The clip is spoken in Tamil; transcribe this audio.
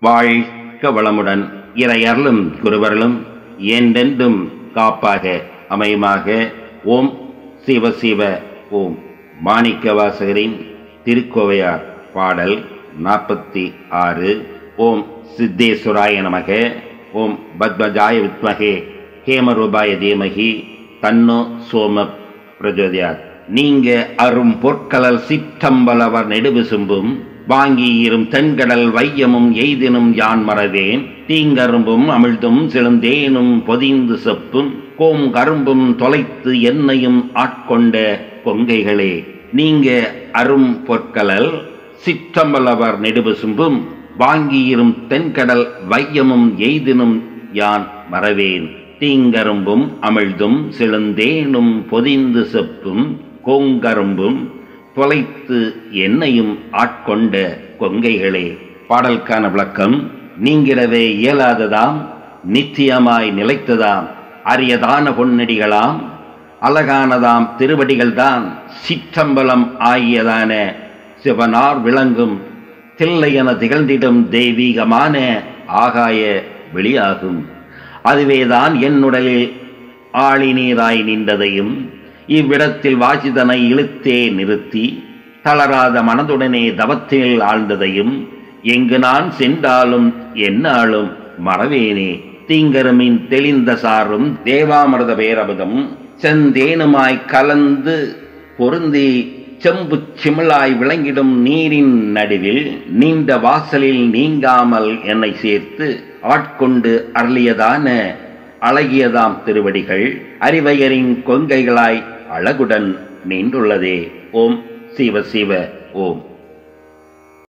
வாழ்க வளமுடன் இறையர்களும் குருவர்களும் என்றென்றும் காப்பாக அமையுமாக ஓம் சிவ சிவ ஓம் மாணிக்க வாசகரின் திருக்கோவையார் பாடல் நாற்பத்தி ஆறு ஓம் சித்தேஸ்வராய நமக ஓம் பத்மஜாய வித்மகே ஹேமரூபாய தீமகி தன்னோ சோம பிரஜோதியார் நீங்க அரும் பொற்கலல் சிற்றம்பலவர் நெடுவிசும்பும் வாங்கியிரும் தென்கடல் வையமும் எய்தினும் யான் மறவேன் தீங்கரும்பும் அமிழ்தும் செழுந்தேனும் பொதிந்து செப்பும் கோம் கரும்பும் தொலைத்து என்னையும் ஆட்கொண்ட கொங்கைகளே நீங்க அரும் பொற்கலல் சிற்றம்பலவர் நெடுவிசும்பும் வாங்கியிரும் தென்கடல் வையமும் எய்தினும் யான் மறவேன் தீங்கரும்பும் அமிழ்தும் செழுந்தேனும் பொதிந்து செப்பும் கோங்கரும்பும் தொலைத்து என்னையும் ஆட்கொண்ட கொங்கைகளே பாடலுக்கான விளக்கம் நீங்கிடவே இயலாததாம் நித்தியமாய் நிலைத்ததாம் அரியதான பொன்னடிகளாம் அழகானதாம் திருவடிகள்தான் சிற்றம்பலம் ஆகியதான சிவனார் விளங்கும் தில்லையென திகழ்ந்திடும் தெய்வீகமான ஆகாய வெளியாகும் அதுவேதான் என்னுடலில் ஆளினீராய் நின்றதையும் இவ்விடத்தில் வாசிதனை இழுத்தே நிறுத்தி தளராத மனதுடனே தவத்தில் ஆழ்ந்ததையும் எங்கு நான் சென்றாலும் என்னாலும் மறவேனே தீங்கருமின் தெளிந்த சாரும் தேவாமிர்த பேரபதம் செந்தேனுமாய் கலந்து பொருந்தி செம்பு சிமிழாய் விளங்கிடும் நீரின் நடுவில் நீண்ட வாசலில் நீங்காமல் என்னை சேர்த்து ஆட்கொண்டு அருளியதான அழகியதாம் திருவடிகள் அறிவையரின் கொங்கைகளாய் அழகுடன் நின்றுள்ளதே ஓம் சிவ சிவ ஓம்